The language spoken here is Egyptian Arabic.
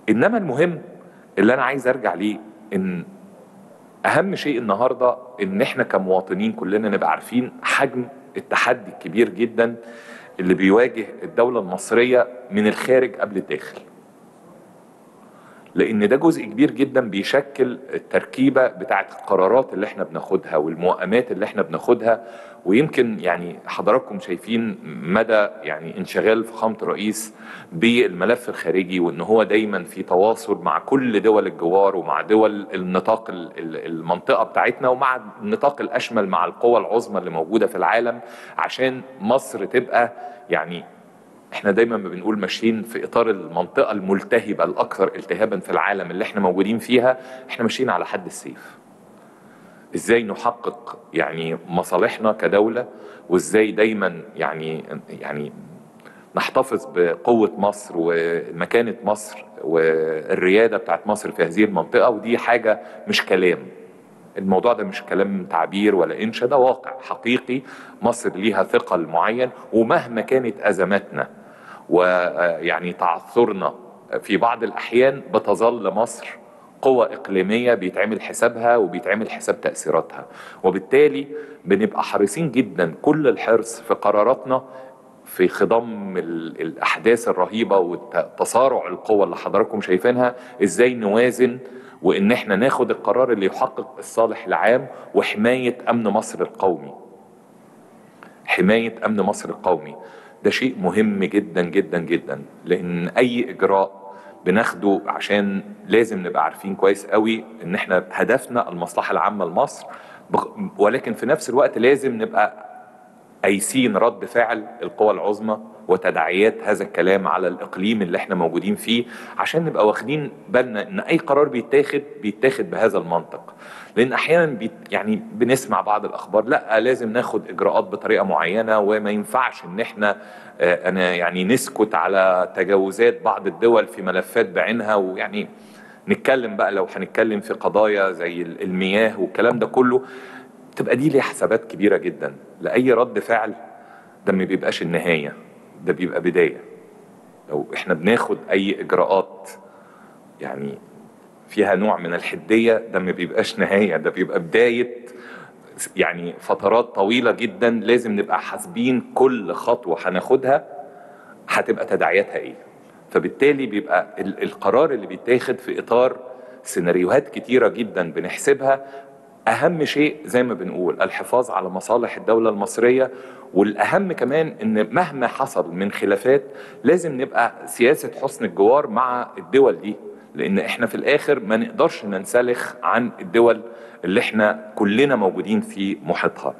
انما المهم اللي انا عايز ارجع ليه ان اهم شيء النهارده ان احنا كمواطنين كلنا نبقى عارفين حجم التحدي الكبير جدا اللي بيواجه الدوله المصريه من الخارج قبل الداخل لان ده جزء كبير جدا بيشكل التركيبه بتاعه القرارات اللي احنا بناخدها والموائمات اللي احنا بناخدها ويمكن يعني حضراتكم شايفين مدى يعني انشغال فخامه الرئيس بالملف الخارجي وان هو دايما في تواصل مع كل دول الجوار ومع دول النطاق ال- ال- المنطقه بتاعتنا ومع النطاق الاشمل مع القوى العظمى اللي موجوده في العالم عشان مصر تبقى يعني احنا دايما ما بنقول ماشيين في اطار المنطقه الملتهبه الاكثر التهابا في العالم اللي احنا موجودين فيها احنا ماشيين على حد السيف ازاي نحقق يعني مصالحنا كدوله وازاي دايما يعني يعني نحتفظ بقوه مصر ومكانه مصر والرياده بتاعت مصر في هذه المنطقه ودي حاجه مش كلام الموضوع ده مش كلام تعبير ولا انشاء ده واقع حقيقي مصر ليها ثقل معين ومهما كانت ازماتنا ويعني تعثرنا في بعض الاحيان بتظل مصر قوة إقليمية بيتعمل حسابها وبيتعمل حساب تأثيراتها وبالتالي بنبقى حريصين جدا كل الحرص في قراراتنا في خضم ال- الأحداث الرهيبة وتصارع القوى اللي حضراتكم شايفينها إزاي نوازن وإن إحنا ناخد القرار اللي يحقق الصالح العام وحماية أمن مصر القومي حماية أمن مصر القومي ده شيء مهم جدا جدا جدا لأن أي إجراء بناخده عشان لازم نبقى عارفين كويس قوي ان احنا هدفنا المصلحة العامة لمصر بغ- ولكن في نفس الوقت لازم نبقى قايسين رد فعل القوى العظمى وتداعيات هذا الكلام على الاقليم اللي احنا موجودين فيه عشان نبقى واخدين بالنا ان اي قرار بيتاخد بيتاخد بهذا المنطق لان احيانا بيت يعني بنسمع بعض الاخبار لا لازم ناخد اجراءات بطريقه معينه وما ينفعش ان احنا آه، انا يعني نسكت على تجاوزات بعض الدول في ملفات بعينها ويعني نتكلم بقى لو هنتكلم في قضايا زي المياه والكلام ده كله تبقى دي ليها حسابات كبيره جدا لاي رد فعل ده ما بيبقاش النهايه ده بيبقى بدايه لو احنا بناخد اي اجراءات يعني فيها نوع من الحديه ده ما بيبقاش نهايه ده بيبقى بدايه يعني فترات طويله جدا لازم نبقى حاسبين كل خطوه هناخدها هتبقى تداعياتها ايه فبالتالي بيبقى ال- القرار اللي بيتاخد في اطار سيناريوهات كتيره جدا بنحسبها اهم شيء زي ما بنقول الحفاظ على مصالح الدوله المصريه والاهم كمان ان مهما حصل من خلافات لازم نبقى سياسه حسن الجوار مع الدول دي لان احنا في الاخر ما نقدرش ننسلخ عن الدول اللي احنا كلنا موجودين في محيطها